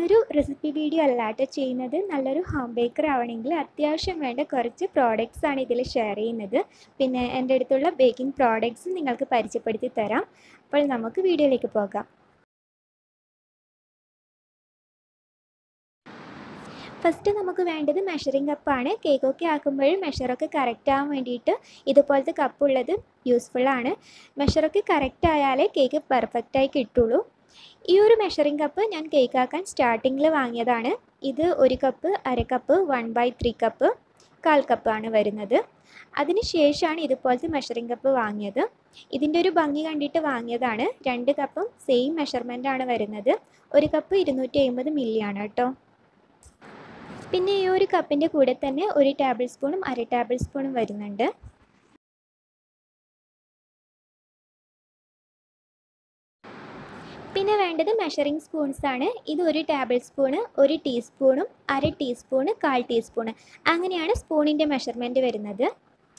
ഇതൊരു recipe video അല്ല കേട്ടോ ചെയ്യുന്നത് നല്ലൊരു ഹോം ബേക്കർ ആവണമെങ്കിൽ അത്യാവശ്യം വേണ്ട കുറച്ച് പ്രോഡക്റ്റ്സ് ആണ് ഇതിൽ ഷെയർ ചെയ്യുന്നത് പിന്നെ എൻ്റെ അടുത്തുള്ള ബേക്കിംഗ് പ്രോഡക്റ്റ്സ് നിങ്ങൾക്ക് പരിചയപ്പെടുത്തി തരാം അപ്പോൾ നമുക്ക് വീഡിയോയിലേക്ക് പോകാം ഫസ്റ്റ് നമുക്ക് വേണ്ടത് മെഷറിംഗ് കപ്പാണ് കേക്കൊക്കെ ആക്കുമ്പോൾ മെഷറൊക്കെ കറക്റ്റ് ആവാൻ വേണ്ടിയിട്ട് ഇതുപോലത്തെ കപ്പുള്ളത് യൂസ്ഫുള്ളാണ് മെഷറൊക്കെ കറക്റ്റ് ആയാലേ കേക്ക് പെർഫെക്റ്റായി കിട്ടുള്ളൂ ഈ ഒരു മെഷറിംഗ് കപ്പ് ഞാൻ കേക്ക് ആക്കാൻ സ്റ്റാർട്ടിങ്ങിൽ വാങ്ങിയതാണ് ഇത് ഒരു കപ്പ് അര cup one by three cup കാൽ കപ്പാണ് വരുന്നത് അതിന് ശേഷമാണ് ഇതുപോലത്തെ മെഷറിംഗ് കപ്പ് വാങ്ങിയത് ഇതിൻ്റെ ഒരു ഭംഗി കണ്ടിട്ട് വാങ്ങിയതാണ് രണ്ട് കപ്പും സെയിം മെഷർമെൻ്റ് ആണ് വരുന്നത് ഒരു കപ്പ് ഇരുന്നൂറ്റി അമ്പത് മില്ലിയാണ് കേട്ടോ പിന്നെ ഈ ഒരു കപ്പിൻ്റെ കൂടെ തന്നെ ഒരു ടേബിൾ സ്പൂണും അര ടേബിൾ സ്പൂണും വരുന്നുണ്ട് പിന്നെ വേണ്ടത് മെഷറിംഗ് സ്പൂൺസ് ആണ് ഇത് ഒരു ടേബിൾ സ്പൂണ് ഒരു ടീസ്പൂണും അര ടീസ്പൂണ് കാൽ ടീസ്പൂണ് അങ്ങനെയാണ് സ്പൂണിൻ്റെ മെഷർമെൻറ്റ് വരുന്നത്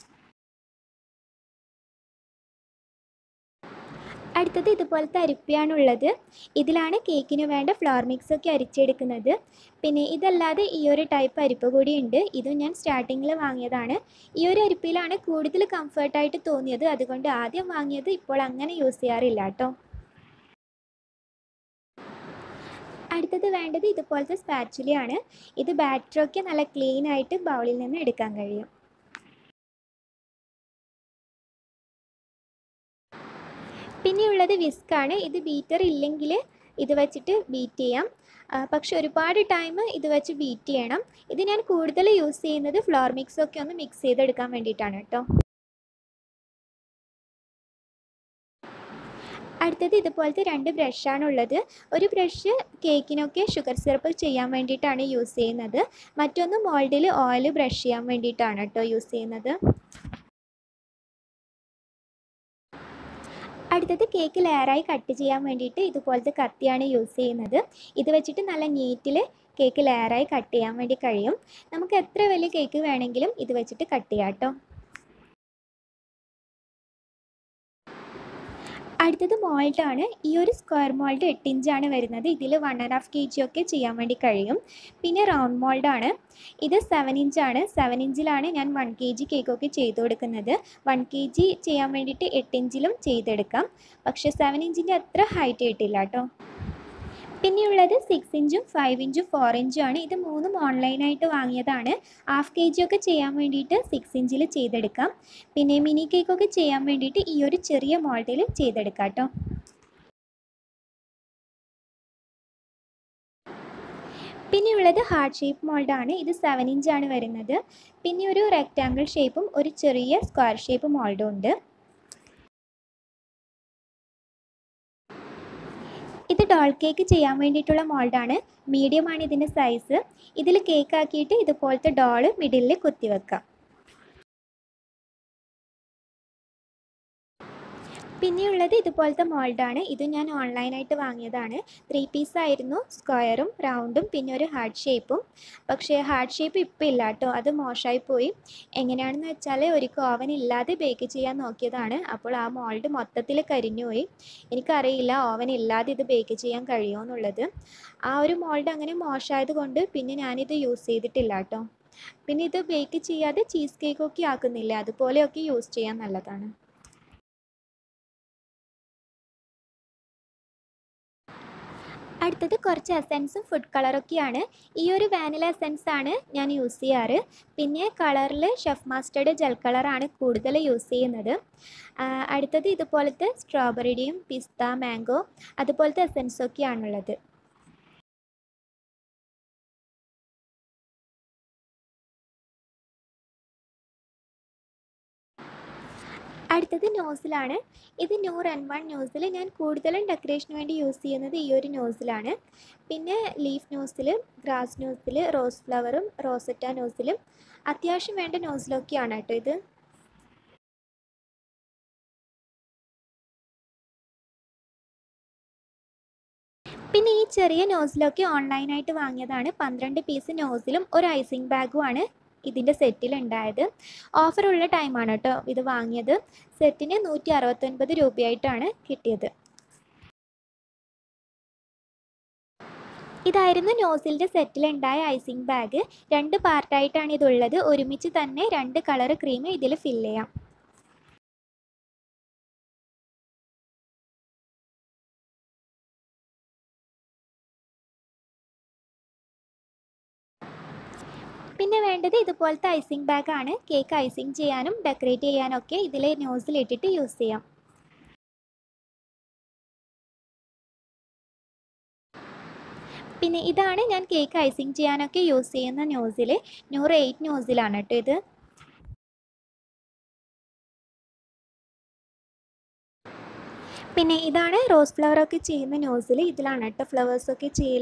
അടുത്തത് ഇതുപോലത്തെ അരിപ്പയാണുള്ളത് ഇതിലാണ് കേക്കിന് വേണ്ട ഫ്ലോർ മിക്സ് ഒക്കെ അരിച്ചെടുക്കുന്നത് പിന്നെ ഇതല്ലാതെ ഈ ഒരു ടൈപ്പ് അരിപ്പ കൂടി ഉണ്ട് ഇതും ഞാൻ സ്റ്റാർട്ടിങ്ങിൽ വാങ്ങിയതാണ് ഈ ഒരു അരിപ്പയിലാണ് കൂടുതൽ കംഫർട്ടായിട്ട് തോന്നിയത് അതുകൊണ്ട് ആദ്യം വാങ്ങിയത് ഇപ്പോൾ അങ്ങനെ യൂസ് ചെയ്യാറില്ല കേട്ടോ അടുത്തത് വേണ്ടത് ഇതുപോലത്തെ സ്പാച്ചുലയാണ് ഇത് ബാറ്ററൊക്കെ നല്ല ക്ലീൻ ആയിട്ട് ബൗളിൽ നിന്ന് എടുക്കാൻ കഴിയും പിന്നെയുള്ളത് വിസ്കാണ് ഇത് ബീറ്റർ ഇല്ലെങ്കിൽ ഇത് വെച്ചിട്ട് ബീറ്റ് ചെയ്യാം പക്ഷെ ഒരുപാട് ടൈം ഇത് വെച്ച് ബീറ്റ് ചെയ്യണം ഇത് ഞാൻ കൂടുതൽ യൂസ് ചെയ്യുന്നത് ഫ്ലോർ മിക്സ് ഒക്കെ ഒന്ന് മിക്സ് ചെയ്തെടുക്കാൻ വേണ്ടിയിട്ടാണ് കേട്ടോ അടുത്തത് ഇതുപോലത്തെ രണ്ട് ബ്രഷാണുള്ളത് ഒരു ബ്രഷ് കേക്കിനൊക്കെ ഷുഗർ സിറപ്പ് ചെയ്യാൻ വേണ്ടിയിട്ടാണ് യൂസ് ചെയ്യുന്നത് മറ്റൊന്ന് മോൾഡിൽ ഓയിൽ ബ്രഷ് ചെയ്യാൻ വേണ്ടിയിട്ടാണ് കേട്ടോ യൂസ് ചെയ്യുന്നത് അടുത്തത് കേക്ക് ലെയറായി കട്ട് ചെയ്യാൻ വേണ്ടിയിട്ട് ഇതുപോലത്തെ കത്തിയാണ് യൂസ് ചെയ്യുന്നത് ഇത് വെച്ചിട്ട് നല്ല നീറ്റിൽ കേക്ക് ലെയറായി കട്ട് ചെയ്യാൻ വേണ്ടി കഴിയും നമുക്ക് എത്ര വലിയ കേക്ക് വേണമെങ്കിലും ഇത് വെച്ചിട്ട് കട്ട് ചെയ്യാം കേട്ടോ അടുത്തത് മോൾഡാണ് ഈ ഒരു സ്ക്വയർ മോൾഡ് എട്ട് ഇഞ്ചാണ് വരുന്നത് ഇതിൽ one and half K G ഒക്കെ ചെയ്യാൻ വേണ്ടി കഴിയും പിന്നെ റൗണ്ട് മോൾഡാണ് ഇത് സെവൻ ഇഞ്ചാണ് സെവൻ ഇഞ്ചിലാണ് ഞാൻ വൺ കെ ജി കേക്കൊക്കെ ചെയ്ത് കൊടുക്കുന്നത് വൺ കെ ജി ചെയ്യാൻ വേണ്ടിയിട്ട് എട്ട് ഇഞ്ചിലും ചെയ്തെടുക്കാം പക്ഷേ സെവൻ ഇഞ്ചിൻ്റെ അത്ര ഹൈറ്റ് കിട്ടില്ല കേട്ടോ പിന്നെയുള്ളത് സിക്സ് ഇഞ്ചും ഫൈവ് ഇഞ്ചും ഫോർ ഇഞ്ചും ആണ് ഇത് മൂന്നും ഓൺലൈനായിട്ട് വാങ്ങിയതാണ് ഹാഫ് കെ ജി ഒക്കെ ചെയ്യാൻ വേണ്ടിയിട്ട് സിക്സ് ഇഞ്ചിൽ ചെയ്തെടുക്കാം പിന്നെ മിനി കേക്കൊക്കെ ചെയ്യാൻ വേണ്ടിയിട്ട് ഈ ഒരു ചെറിയ മോൾഡിൽ ചെയ്തെടുക്കാം കേട്ടോ പിന്നെയുള്ളത് ഹാർട്ട് ഷേപ്പ് മോൾഡാണ് ഇത് സെവൻ ഇഞ്ചാണ് വരുന്നത് പിന്നെ ഒരു റെക്റ്റാങ്കിൾ ഷേപ്പും ഒരു ചെറിയ സ്ക്വയർ ഷേപ്പ് മോൾഡും ഉണ്ട് ഇത് ഡോൾ കേക്ക് ചെയ്യാൻ വേണ്ടിയിട്ടുള്ള മോൾഡാണ് മീഡിയം ആണ് ഇതിൻ്റെ സൈസ് ഇതിൽ കേക്ക് ആക്കിയിട്ട് ഇതുപോലത്തെ ഡോള് മിഡിലിൽ കുത്തിവെക്കാം പിന്നെയുള്ളത് ഇതുപോലത്തെ മോൾഡാണ് ഇത് ഞാൻ ഓൺലൈനായിട്ട് വാങ്ങിയതാണ് ത്രീ പീസ് ആയിരുന്നു സ്ക്വയറും റൗണ്ടും പിന്നെ ഒരു ഹാർട്ട് ഷേപ്പും പക്ഷേ ഹാർട്ട് ഷേപ്പ് ഇപ്പം ഇല്ല കേട്ടോ അത് മോശമായി പോയി എങ്ങനെയാണെന്ന് വെച്ചാൽ ഒരു ഓവൻ ഇല്ലാതെ ബേക്ക് ചെയ്യാൻ നോക്കിയതാണ് അപ്പോൾ ആ മോൾഡ് മൊത്തത്തിൽ കരിഞ്ഞു പോയി എനിക്കറിയില്ല ഓവൻ ഇല്ലാതെ ഇത് ബേക്ക് ചെയ്യാൻ കഴിയുമോ എന്നുള്ളത് ആ ഒരു മോൾഡ് അങ്ങനെ മോശമായത് കൊണ്ട് പിന്നെ ഞാനിത് യൂസ് ചെയ്തിട്ടില്ല കേട്ടോ പിന്നെ ഇത് ബേക്ക് ചെയ്യാതെ ചീസ് കേക്കൊക്കെ ആക്കുന്നില്ല അതുപോലെയൊക്കെ യൂസ് ചെയ്യാൻ നല്ലതാണ് അടുത്തത് കുറച്ച് എസൻസും ഫുഡ് കളറൊക്കെയാണ് ഈ ഒരു വാനില എസൻസ് ആണ് ഞാൻ യൂസ് ചെയ്യാറ് പിന്നെ കളറിൽ ഷെഫ് മാസ്റ്റേർഡ് ജെൽ കളറാണ് കൂടുതൽ യൂസ് ചെയ്യുന്നത് അടുത്തത് ഇതുപോലത്തെ സ്ട്രോബെറിയുടെയും പിസ്ത മാംഗോ അതുപോലത്തെ എസൻസൊക്കെയാണുള്ളത് അടുത്തത് നോസിലാണ് ഇത് നൂർ എൻ വൺ നോസിൽ ഞാൻ കൂടുതലും ഡെക്കറേഷന് വേണ്ടി യൂസ് ചെയ്യുന്നത് ഈ ഒരു നോസിലാണ് പിന്നെ leaf nozzle grass nozzle rose ഫ്ലവറും റോസറ്റ നോസിലും അത്യാവശ്യം വേണ്ട നോസിലൊക്കെയാണ് കേട്ടോ ഇത് പിന്നെ ഈ ചെറിയ നോസിലൊക്കെ ഓൺലൈനായിട്ട് വാങ്ങിയതാണ് പന്ത്രണ്ട് പീസ് നോസിലും ഒരു ഐസിങ് ബാഗുമാണ് ഇതിൻ്റെ സെറ്റിൽ ഉണ്ടായത് ഓഫറുള്ള ടൈമാണ് കേട്ടോ ഇത് വാങ്ങിയത് സെറ്റിന് നൂറ്റി അറുപത്തൊൻപത് രൂപയായിട്ടാണ് കിട്ടിയത് ഇതായിരുന്നു നോസിലിൻ്റെ സെറ്റിലുണ്ടായ ഐസിങ് ബാഗ് രണ്ട് പാർട്ടായിട്ടാണ് ഇതുള്ളത് ഒരുമിച്ച് തന്നെ രണ്ട് കളർ ക്രീം ഇതിൽ ഫില്ല് ചെയ്യാം പിന്നെ വേണ്ടത് ഇതുപോലത്തെ ഐസിങ് ബാഗാണ് കേക്ക് ഐസിങ് ചെയ്യാനും ഡെക്കറേറ്റ് ചെയ്യാനും ഒക്കെ ഇതിൽ നോസിലിട്ടിട്ട് യൂസ് ചെയ്യാം പിന്നെ ഇതാണ് ഞാൻ കേക്ക് ഐസിങ് ചെയ്യാനൊക്കെ യൂസ് ചെയ്യുന്ന നോസിൽ നൂറ് എയ്റ്റ് നോസിലാണ് കേട്ടോ ഇത് പിന്നെ ഇതാണ് റോസ് ഫ്ലവർ ഒക്കെ ചെയ്യുന്ന നോസിൽ ഇതിലാണ് കേട്ടോ ഫ്ലവേഴ്സൊക്കെ ചെയ്യൽ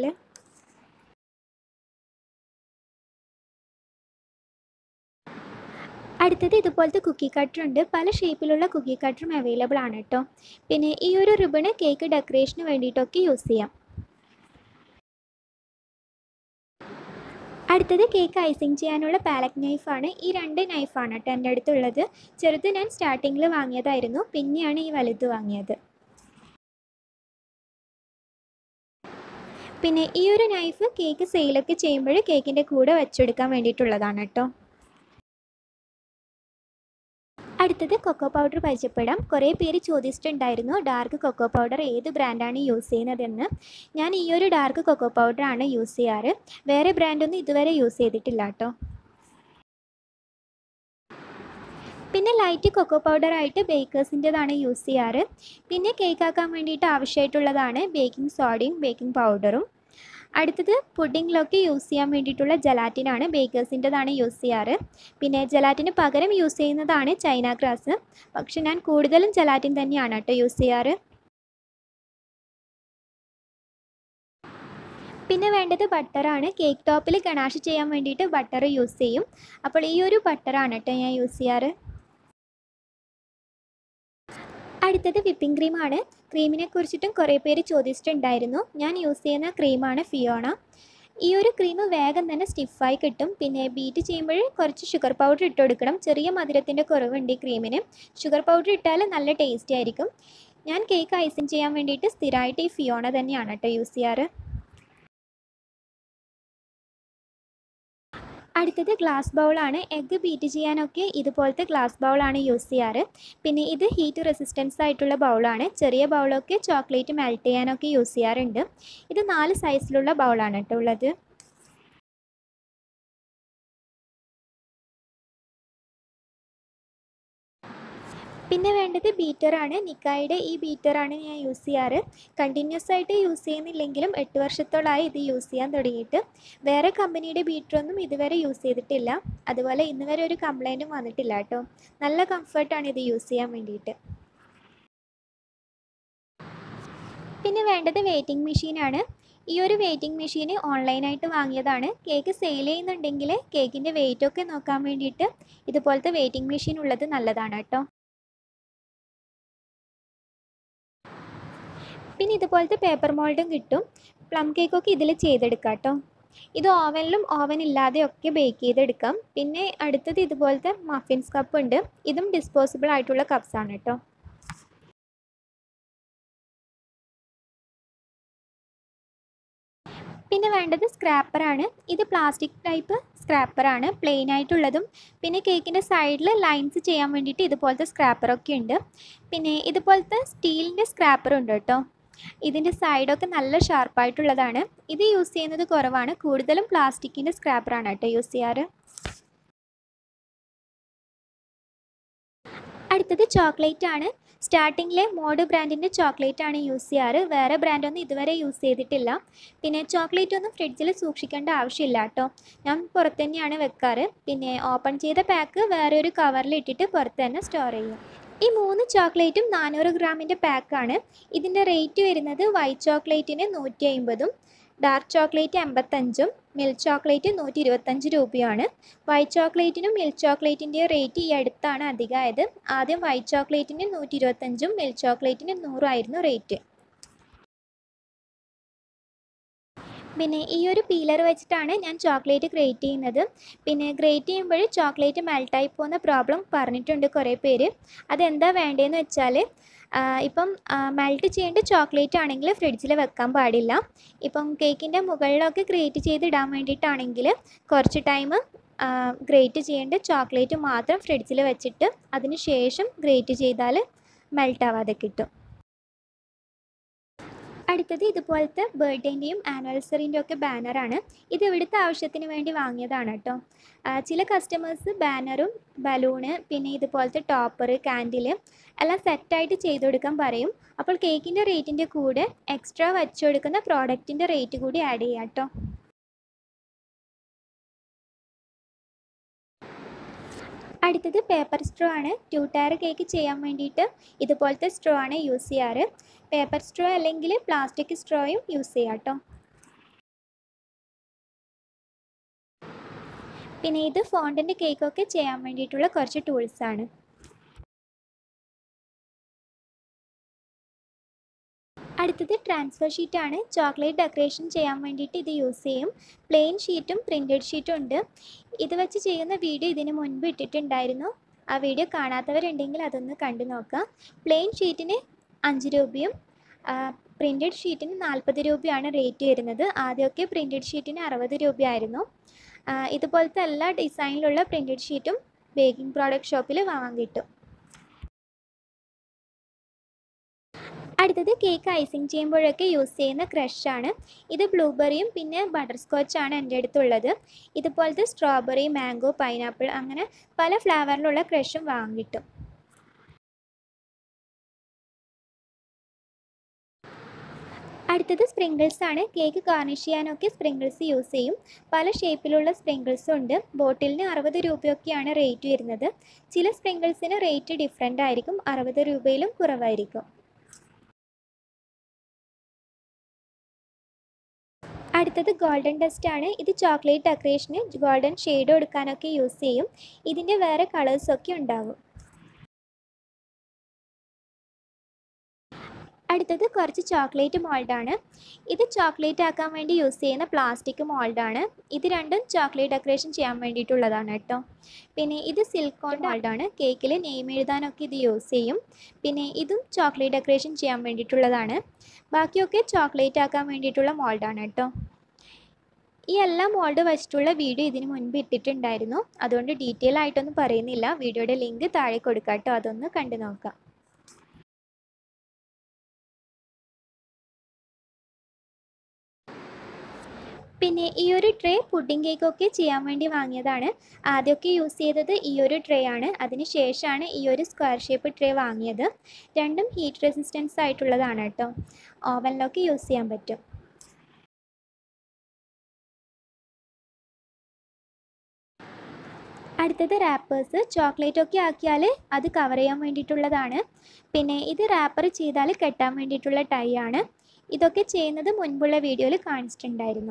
അടുത്തത് ഇതുപോലത്തെ കുക്കി കട്ടർ ഉണ്ട് പല ഷേപ്പിലുള്ള കുക്കി കട്ടറും അവൈലബിൾ ആണ് കേട്ടോ പിന്നെ ഈ ഒരു റിബണ് കേക്ക് ഡെക്കറേഷന് വേണ്ടിയിട്ടൊക്കെ യൂസ് ചെയ്യാം അടുത്തത് കേക്ക് ഐസിങ് ചെയ്യാനുള്ള പാലറ്റ് നൈഫാണ് ഈ രണ്ട് നൈഫാണ് കേട്ടോ എൻ്റെ അടുത്തുള്ളത് ചെറുത് ഞാൻ സ്റ്റാർട്ടിങ്ങിൽ വാങ്ങിയതായിരുന്നു പിന്നെയാണ് ഈ വലുത് വാങ്ങിയത് പിന്നെ ഈ ഒരു നൈഫ് കേക്ക് സെയിലൊക്കെ ചെയ്യുമ്പോൾ കേക്കിൻ്റെ കൂടെ വെച്ചെടുക്കാൻ വേണ്ടിയിട്ടുള്ളതാണ് കേട്ടോ അടുത്തത് കൊക്കോ പൗഡർ പരിചയപ്പെടാം കുറേ പേര് ചോദിച്ചിട്ടുണ്ടായിരുന്നു ഡാർക്ക് കൊക്കോ പൗഡർ ഏത് ബ്രാൻഡാണ് യൂസ് ചെയ്യുന്നതെന്ന് ഞാൻ ഈ ഒരു ഡാർക്ക് കൊക്കോ പൗഡറാണ് യൂസ് ചെയ്യാറ് വേറെ ബ്രാൻഡൊന്നും ഇതുവരെ യൂസ് ചെയ്തിട്ടില്ല കേട്ടോ പിന്നെ ലൈറ്റ് കൊക്കോ പൗഡറായിട്ട് ബേക്കേഴ്സിൻ്റെതാണ് യൂസ് ചെയ്യാറ് പിന്നെ കേക്ക് ആക്കാൻ വേണ്ടിയിട്ട് ആവശ്യമായിട്ടുള്ളതാണ് ബേക്കിംഗ് സോഡയും ബേക്കിംഗ് പൗഡറും അടുത്തത് പുഡിങ്ങിലൊക്കെ യൂസ് ചെയ്യാൻ വേണ്ടിയിട്ടുള്ള ജലാറ്റിനാണ് ബേക്കേഴ്സിൻ്റെതാണ് യൂസ് ചെയ്യാറ് പിന്നെ ജലാറ്റിന് പകരം യൂസ് ചെയ്യുന്നതാണ് ചൈന ഗ്രാസ് പക്ഷെ ഞാൻ കൂടുതലും ജലാറ്റിൻ തന്നെയാണ് കേട്ടോ യൂസ് ചെയ്യാറ് പിന്നെ വേണ്ടത് ബട്ടറാണ് കേക്ക് ടോപ്പിൽ ഗണാഷ് ചെയ്യാൻ വേണ്ടിയിട്ട് ബട്ടർ യൂസ് ചെയ്യും അപ്പോൾ ഈ ഒരു ബട്ടറാണ് കേട്ടോ ഞാൻ യൂസ് ചെയ്യാറ് അടുത്തത് വിപ്പിംഗ് ക്രീമാണ് ക്രീമിനെ കുറിച്ചിട്ടും കുറേ പേര് ചോദിച്ചിട്ടുണ്ടായിരുന്നു ഞാൻ യൂസ് ചെയ്യുന്ന ക്രീമാണ് ഫിയോണ ഈ ഒരു ക്രീം വേഗം തന്നെ സ്റ്റിഫായി കിട്ടും പിന്നെ ബീറ്റ് ചെയ്യുമ്പോൾ കുറച്ച് ഷുഗർ പൗഡർ ഇട്ട് കൊടുക്കണം ചെറിയ മധുരത്തിൻ്റെ കുറവുണ്ട് ഈ ക്രീമിന് ഷുഗർ പൗഡർ ഇട്ടാൽ നല്ല ടേസ്റ്റി ആയിരിക്കും ഞാൻ കേക്ക് ഐസിങ് ചെയ്യാൻ വേണ്ടിയിട്ട് സ്ഥിരമായിട്ട് ഈ ഫിയോണ തന്നെയാണ് കേട്ടോ യൂസ് ചെയ്യാറ് അടുത്തത് ഗ്ലാസ് ബൗളാണ് എഗ്ഗ് ബീറ്റ് ചെയ്യാനൊക്കെ ഇതുപോലത്തെ ഗ്ലാസ് ബൗളാണ് യൂസ് ചെയ്യാറ് പിന്നെ ഇത് ഹീറ്റ് റെസിസ്റ്റൻസ് ആയിട്ടുള്ള ബൗളാണ് ചെറിയ ബൗളൊക്കെ ചോക്ലേറ്റ് മെൽറ്റ് ചെയ്യാനൊക്കെ യൂസ് ചെയ്യാറുണ്ട് ഇത് നാല് സൈസിലുള്ള ബൗളാണ് കേട്ടോ ഉള്ളത് പിന്നെ വേണ്ടത് ബീറ്ററാണ് നിക്കായുടെ ഈ ബീറ്ററാണ് ഞാൻ യൂസ് ചെയ്യാറ് കണ്ടിന്യൂസ് ആയിട്ട് യൂസ് ചെയ്യുന്നില്ലെങ്കിലും എട്ട് വർഷത്തോളമായി ഇത് യൂസ് ചെയ്യാൻ തുടങ്ങിയിട്ട് വേറെ കമ്പനിയുടെ ബീറ്ററൊന്നും ഇതുവരെ യൂസ് ചെയ്തിട്ടില്ല അതുപോലെ ഇന്ന് വരെ ഒരു കംപ്ലൈൻറ്റും വന്നിട്ടില്ല കേട്ടോ നല്ല കംഫർട്ടാണ് ഇത് യൂസ് ചെയ്യാൻ വേണ്ടിയിട്ട് പിന്നെ വേണ്ടത് വെയിറ്റിംഗ് മെഷീനാണ് ഈ ഒരു വെയിറ്റിംഗ് മെഷീൻ ഓൺലൈനായിട്ട് വാങ്ങിയതാണ് കേക്ക് സെയിൽ ചെയ്യുന്നുണ്ടെങ്കിൽ കേക്കിൻ്റെ വെയിറ്റൊക്കെ നോക്കാൻ വേണ്ടിയിട്ട് ഇതുപോലത്തെ വെയിറ്റിംഗ് മെഷീൻ ഉള്ളത് നല്ലതാണ് കേട്ടോ പിന്നെ ഇതുപോലത്തെ പേപ്പർ മോൾഡും കിട്ടും പ്ലം കേക്കൊക്കെ ഇതിൽ ചെയ്തെടുക്കാം കേട്ടോ ഇത് ഓവനിലും ഓവൻ ഇല്ലാതെയൊക്കെ ബേക്ക് ചെയ്തെടുക്കാം പിന്നെ അടുത്തത് ഇതുപോലത്തെ മഫിൻസ് കപ്പ് ഉണ്ട് ഇതും ഡിസ്പോസിബിൾ ആയിട്ടുള്ള കപ്സ് ആണ് കേട്ടോ പിന്നെ വേണ്ടത് സ്ക്രാപ്പറാണ് ഇത് പ്ലാസ്റ്റിക് ടൈപ്പ് സ്ക്രാപ്പറാണ് പ്ലെയിൻ ആയിട്ടുള്ളതും പിന്നെ കേക്കിൻ്റെ സൈഡിൽ ലൈൻസ് ചെയ്യാൻ വേണ്ടിയിട്ട് ഇതുപോലത്തെ സ്ക്രാപ്പറൊക്കെ ഉണ്ട് പിന്നെ ഇതുപോലത്തെ സ്റ്റീലിൻ്റെ സ്ക്രാപ്പറും ഉണ്ട് കേട്ടോ ഇതിൻ്റെ സൈഡൊക്കെ നല്ല ഷാർപ്പായിട്ടുള്ളതാണ് ഇത് യൂസ് ചെയ്യുന്നത് കുറവാണ് കൂടുതലും പ്ലാസ്റ്റിക്കിൻ്റെ സ്ക്രാപ്പറാണ് കേട്ടോ യൂസ് ചെയ്യാറ് അടുത്തത് ചോക്ലേറ്റ് ആണ് സ്റ്റാർട്ടിങ്ങിലെ മോഡ് ബ്രാൻഡിൻ്റെ ചോക്ലേറ്റ് ആണ് യൂസ് ചെയ്യാറ് വേറെ ബ്രാൻഡൊന്നും ഇതുവരെ യൂസ് ചെയ്തിട്ടില്ല പിന്നെ ചോക്ലേറ്റ് ഒന്നും ഫ്രിഡ്ജിൽ സൂക്ഷിക്കേണ്ട ആവശ്യമില്ല കേട്ടോ ഞാൻ പുറത്ത് തന്നെയാണ് വെക്കാറ് പിന്നെ ഓപ്പൺ ചെയ്ത പാക്ക് വേറെ ഒരു കവറിൽ ഇട്ടിട്ട് പുറത്ത് തന്നെ സ്റ്റോർ ചെയ്യും ഈ മൂന്ന് ചോക്ലേറ്റും നാനൂറ് ഗ്രാമിൻ്റെ പാക്കാണ് ഇതിൻ്റെ റേറ്റ് വരുന്നത് വൈറ്റ് ചോക്ലേറ്റിന് നൂറ്റി അമ്പതും ഡാർക്ക് ചോക്ലേറ്റ് എൺപത്തഞ്ചും മിൽക്ക് ചോക്ലേറ്റ് നൂറ്റി ഇരുപത്തഞ്ച് രൂപയാണ് വൈറ്റ് ചോക്ലേറ്റിനും മിൽക്ക് ചോക്ലേറ്റിൻ്റെ റേറ്റ് ഈ അടുത്താണ് അധികമായത് ആദ്യം വൈറ്റ് ചോക്ലേറ്റിന് നൂറ്റി ഇരുപത്തഞ്ചും മിൽക്ക് ചോക്ലേറ്റിന് നൂറായിരുന്നു റേറ്റ് പിന്നെ ഈ ഒരു പീലർ വെച്ചിട്ടാണ് ഞാൻ ചോക്ലേറ്റ് ഗ്രേറ്റ് ചെയ്യുന്നത് പിന്നെ ഗ്രേറ്റ് ചെയ്യുമ്പോൾ ചോക്ലേറ്റ് മെൽട്ടായി പോകുന്ന പ്രോബ്ലം പറഞ്ഞിട്ടുണ്ട് കുറേ പേര് അതെന്താ വേണ്ടതെന്ന് വെച്ചാൽ ഇപ്പം മെൽറ്റ് ചെയ്യേണ്ട ചോക്ലേറ്റ് ആണെങ്കിൽ ഫ്രിഡ്ജിൽ വെക്കാൻ പാടില്ല ഇപ്പം കേക്കിൻ്റെ മുകളിലൊക്കെ ഗ്രേറ്റ് ചെയ്തിടാൻ വേണ്ടിയിട്ടാണെങ്കിൽ കുറച്ച് ടൈം ഗ്രേറ്റ് ചെയ്യേണ്ട ചോക്ലേറ്റ് മാത്രം ഫ്രിഡ്ജിൽ വെച്ചിട്ട് അതിന് ശേഷം ഗ്രേറ്റ് ചെയ്താൽ മെൽട്ടാവാതെ കിട്ടും അടുത്തത് ഇതുപോലത്തെ ബർത്ത്ഡേൻ്റെയും ആനിവേഴ്സറിൻ്റെയും ഒക്കെ ബാനറാണ് ഇത് ഇവിടുത്തെ ആവശ്യത്തിന് വേണ്ടി വാങ്ങിയതാണ് കേട്ടോ ചില കസ്റ്റമേഴ്സ് ബാനറും ബലൂണ് പിന്നെ ഇതുപോലത്തെ ടോപ്പർ കാൻഡിൽ എല്ലാം സെറ്റായിട്ട് ചെയ്ത് കൊടുക്കാൻ പറയും അപ്പോൾ കേക്കിൻ്റെ റേറ്റിൻ്റെ കൂടെ എക്സ്ട്രാ വച്ചു കൊടുക്കുന്ന പ്രോഡക്റ്റിൻ്റെ റേറ്റ് കൂടി ആഡ് ചെയ്യാം കേട്ടോ അടുത്തത് പേപ്പർ സ്ട്രോ ആണ് ടു ടയർ കേക്ക് ചെയ്യാൻ വേണ്ടിയിട്ട് ഇതുപോലത്തെ സ്ട്രോ ആണ് യൂസ് ചെയ്യാറ് പേപ്പർ സ്ട്രോ അല്ലെങ്കിൽ പ്ലാസ്റ്റിക് സ്ട്രോയും യൂസ് ചെയ്യാം കേട്ടോ പിന്നെ ഇത് ഫോണ്ടിൻ്റെ കേക്കൊക്കെ ചെയ്യാൻ വേണ്ടിയിട്ടുള്ള കുറച്ച് ടൂൾസാണ് അടുത്തത് ട്രാൻസ്ഫർ ഷീറ്റാണ് ചോക്ലേറ്റ് ഡെക്കറേഷൻ ചെയ്യാൻ വേണ്ടിയിട്ട് ഇത് യൂസ് ചെയ്യും പ്ലെയിൻ ഷീറ്റും പ്രിൻറ്റഡ് ഷീറ്റും ഉണ്ട് ഇത് വെച്ച് ചെയ്യുന്ന വീഡിയോ ഇതിന് മുൻപ് ഇട്ടിട്ടുണ്ടായിരുന്നു ആ വീഡിയോ കാണാത്തവരുണ്ടെങ്കിൽ അതൊന്ന് കണ്ടു നോക്കാം പ്ലെയിൻ ഷീറ്റിന് അഞ്ച് രൂപയും പ്രിൻറ്റഡ് ഷീറ്റിന് നാൽപ്പത് രൂപയാണ് റേറ്റ് വരുന്നത് ആദ്യമൊക്കെ പ്രിൻറ്റഡ് ഷീറ്റിന് അറുപത് രൂപയായിരുന്നു ഇതുപോലത്തെ എല്ലാ ഡിസൈനിലുള്ള പ്രിൻറ്റഡ് ഷീറ്റും ബേക്കിംഗ് പ്രോഡക്റ്റ് ഷോപ്പിൽ വാങ്ങാൻ കിട്ടും അടുത്തത് കേക്ക് ഐസിങ് ചെയ്യുമ്പോഴൊക്കെ യൂസ് ചെയ്യുന്ന ക്രഷാണ് ഇത് ബ്ലൂബെറിയും പിന്നെ ബട്ടർ സ്കോച്ചാണ് എൻ്റെ അടുത്തുള്ളത് ഇതുപോലത്തെ സ്ട്രോബെറി മാംഗോ പൈനാപ്പിൾ അങ്ങനെ പല ഫ്ലേവറിലുള്ള ക്രഷും വാങ്ങാൻ കിട്ടും അടുത്തത് സ്പ്രിങ്കിൾസ് ആണ് കേക്ക് ഗാർണിഷ് ചെയ്യാനൊക്കെ സ്പ്രിങ്കിൾസ് യൂസ് ചെയ്യും പല ഷേപ്പിലുള്ള സ്പ്രിങ്കിൾസും ഉണ്ട് ബോട്ടിലിന് അറുപത് രൂപയൊക്കെയാണ് റേറ്റ് വരുന്നത് ചില സ്പ്രിങ്കിൾസിന് റേറ്റ് ഡിഫറെൻ്റ് ആയിരിക്കും അറുപത് രൂപയിലും കുറവായിരിക്കും അടുത്തത് ഗോൾഡൻ ഡസ്റ്റ് ആണ് ഇത് ചോക്ലേറ്റ് ഡെക്കറേഷന് ഗോൾഡൻ ഷെയ്ഡ് കൊടുക്കാനൊക്കെ യൂസ് ചെയ്യും ഇതിൻ്റെ വേറെ കളേഴ്സൊക്കെ ഉണ്ടാകും അടുത്തത് കുറച്ച് ചോക്ലേറ്റ് മോൾഡാണ് ഇത് ചോക്ലേറ്റ് ആക്കാൻ വേണ്ടി യൂസ് ചെയ്യുന്ന പ്ലാസ്റ്റിക് മോൾഡാണ് ഇത് രണ്ടും ചോക്ലേറ്റ് ഡെക്കറേഷൻ ചെയ്യാൻ വേണ്ടിയിട്ടുള്ളതാണ് കേട്ടോ പിന്നെ ഇത് സിൽക്കോൺ മോൾഡാണ് കേക്കിൽ നെയിം എഴുതാനൊക്കെ ഇത് യൂസ് ചെയ്യും പിന്നെ ഇതും ചോക്ലേറ്റ് ഡെക്കറേഷൻ ചെയ്യാൻ വേണ്ടിയിട്ടുള്ളതാണ് ബാക്കിയൊക്കെ ചോക്ലേറ്റ് ആക്കാൻ വേണ്ടിയിട്ടുള്ള മോൾഡാണ് കേട്ടോ ഈ എല്ലാ മോൾഡ് വെച്ചിട്ടുള്ള വീഡിയോ ഇതിന് മുൻപ് ഇട്ടിട്ടുണ്ടായിരുന്നു അതുകൊണ്ട് ഡീറ്റെയിൽ ആയിട്ടൊന്നും പറയുന്നില്ല വീഡിയോയുടെ ലിങ്ക് താഴെ കൊടുക്കാം കേട്ടോ അതൊന്ന് കണ്ടു നോക്കാം പിന്നെ ഈ ഒരു ട്രേ പുഡിംഗ് കേക്കൊക്കെ ചെയ്യാൻ വേണ്ടി വാങ്ങിയതാണ് ആദ്യമൊക്കെ യൂസ് ചെയ്തത് ഈ ഒരു ട്രേ ആണ് അതിന് ശേഷമാണ് ഈ ഒരു സ്ക്വയർ ഷേപ്പ് ട്രേ വാങ്ങിയത് രണ്ടും ഹീറ്റ് റെസിസ്റ്റൻസ് ആയിട്ടുള്ളതാണ് കേട്ടോ ഓവനിലൊക്കെ യൂസ് ചെയ്യാൻ പറ്റും അടുത്തത് റാപ്പേഴ്സ് ചോക്ലേറ്റ് ഒക്കെ ആക്കിയാൽ അത് കവർ ചെയ്യാൻ വേണ്ടിയിട്ടുള്ളതാണ് പിന്നെ ഇത് റാപ്പർ ചെയ്താൽ കെട്ടാൻ വേണ്ടിയിട്ടുള്ള ടൈ ആണ് ഇതൊക്കെ ചെയ്യുന്നത് മുൻപുള്ള വീഡിയോയിൽ കാണിച്ചിട്ടുണ്ടായിരുന്നു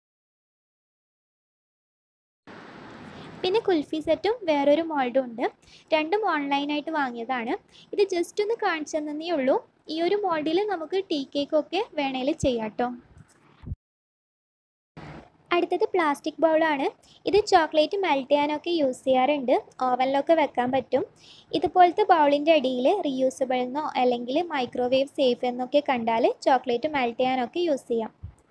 പിന്നെ കുൽഫി സെറ്റും വേറൊരു മോൾഡും ഉണ്ട് രണ്ടും ഓൺലൈനായിട്ട് വാങ്ങിയതാണ് ഇത് ജസ്റ്റ് ഒന്ന് കാണിച്ചു തന്നേ ഉള്ളൂ ഈ ഒരു മോൾഡിൽ നമുക്ക് ടീ കേക്കൊക്കെ വേണേൽ ചെയ്യാം കേട്ടോ അടുത്തത് പ്ലാസ്റ്റിക് ബൗളാണ് ഇത് ചോക്ലേറ്റ് മെൽറ്റ് ചെയ്യാനൊക്കെ യൂസ് ചെയ്യാറുണ്ട് ഓവനിലൊക്കെ വെക്കാൻ പറ്റും ഇതുപോലത്തെ ബൗളിൻ്റെ അടിയിൽ റീയൂസബിൾ എന്നോ അല്ലെങ്കിൽ മൈക്രോവേവ് സേഫ് എന്നൊക്കെ കണ്ടാൽ ചോക്ലേറ്റ് മെൽറ്റ് ചെയ്യാനൊക്കെ യൂസ് ചെയ്യാം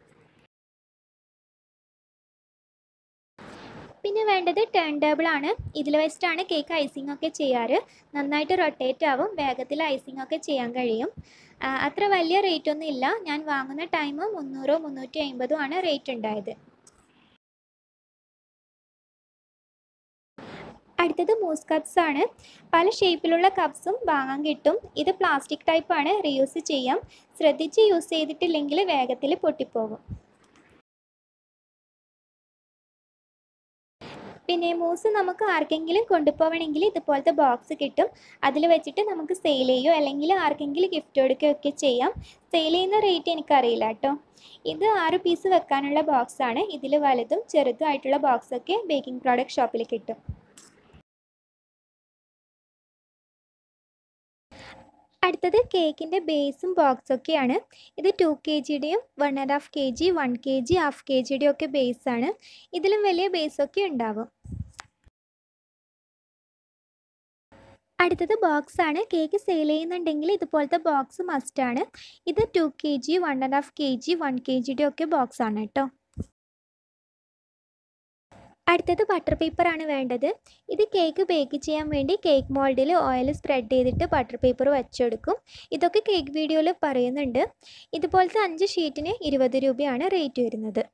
പിന്നെ വേണ്ടത് ടേൺ ടേബിൾ ആണ് ഇതിൽ വെച്ചിട്ടാണ് കേക്ക് ഐസിംഗ് ഒക്കെ ചെയ്യാറ് നന്നായിട്ട് റൊട്ടേറ്റ് ആവും വേഗത്തിൽ ഐസിംഗ് ഒക്കെ ചെയ്യാൻ കഴിയും അത്ര വലിയ റേറ്റ് ഒന്നും ഇല്ല ഞാൻ വാങ്ങുന്ന ടൈം മുന്നൂറോ മുന്നൂറ്റി അമ്പതോ ആണ് റേറ്റ് ഉണ്ടായത് അടുത്തത് മൂസ് കപ്സ് ആണ് പല ഷേപ്പിലുള്ള കപ്സും വാങ്ങാൻ കിട്ടും ഇത് പ്ലാസ്റ്റിക് ടൈപ്പ് ആണ് റീയൂസ് ചെയ്യാം ശ്രദ്ധിച്ച് യൂസ് ചെയ്തിട്ടില്ലെങ്കിൽ വേഗത്തിൽ പൊട്ടിപ്പോകും പിന്നെ മൂസ് നമുക്ക് ആർക്കെങ്കിലും കൊണ്ടുപോകണമെങ്കിൽ ഇതുപോലത്തെ ബോക്സ് കിട്ടും അതിൽ വെച്ചിട്ട് നമുക്ക് സെയിൽ ചെയ്യുകയോ അല്ലെങ്കിൽ ആർക്കെങ്കിലും ഗിഫ്റ്റ് കൊടുക്കുകയൊക്കെ ചെയ്യാം സെയിൽ ചെയ്യുന്ന റേറ്റ് എനിക്കറിയില്ല കേട്ടോ ഇത് ആറ് പീസ് വെക്കാനുള്ള ബോക്സാണ് ഇതിൽ വലുതും ചെറുതും ആയിട്ടുള്ള ബോക്സൊക്കെ ബേക്കിംഗ് പ്രോഡക്റ്റ് ഷോപ്പിൽ കിട്ടും അടുത്തത് കേക്കിൻ്റെ ബേസും ബോക്സൊക്കെയാണ് ഇത് ടു കെ ജിയുടെയും one and half K G one K G half K ജിയുടെയും ഒക്കെ ബേസാണ് ഇതിലും വലിയ ബേസൊക്കെ ഉണ്ടാവും അടുത്തത് ബോക്സ് ആണ് കേക്ക് സെയിൽ ചെയ്യുന്നുണ്ടെങ്കിൽ ഇതുപോലത്തെ ബോക്സ് മസ്റ്റാണ് ഇത് two K G one and half K G one K ജിയുടെ ഒക്കെ ബോക്സ് ആണ് കേട്ടോ അടുത്തത് ബട്ടർ പേപ്പർ ആണ് വേണ്ടത് ഇത് കേക്ക് ബേക്ക് ചെയ്യാൻ വേണ്ടി കേക്ക് മോൾഡിൽ ഓയിൽ സ്പ്രെഡ് ചെയ്തിട്ട് ബട്ടർ പേപ്പർ വെച്ചെടുക്കും ഇതൊക്കെ കേക്ക് വീഡിയോയിൽ പറയുന്നുണ്ട് ഇതുപോലത്തെ അഞ്ച് ഷീറ്റിന് ഇരുപത് രൂപയാണ് റേറ്റ് വരുന്നത്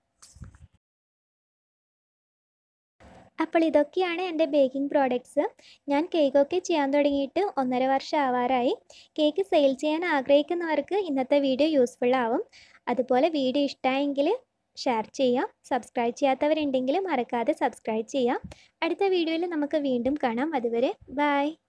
അപ്പോൾ ഇതൊക്കെയാണ് എൻ്റെ ബേക്കിംഗ് പ്രോഡക്ട്സ് ഞാൻ കേക്കൊക്കെ ചെയ്യാൻ തുടങ്ങിയിട്ട് ഒന്നര വർഷം ആവാറായി കേക്ക് സെയിൽ ചെയ്യാൻ ആഗ്രഹിക്കുന്നവർക്ക് ഇന്നത്തെ വീഡിയോ യൂസ്ഫുൾ ആവും അതുപോലെ വീഡിയോ ഇഷ്ടമായെങ്കിൽ ഷെയർ ചെയ്യാം സബ്സ്ക്രൈബ് ചെയ്യാത്തവരുണ്ടെങ്കിൽ മറക്കാതെ സബ്സ്ക്രൈബ് ചെയ്യാം അടുത്ത വീഡിയോയിൽ നമുക്ക് വീണ്ടും കാണാം അതുവരെ ബൈ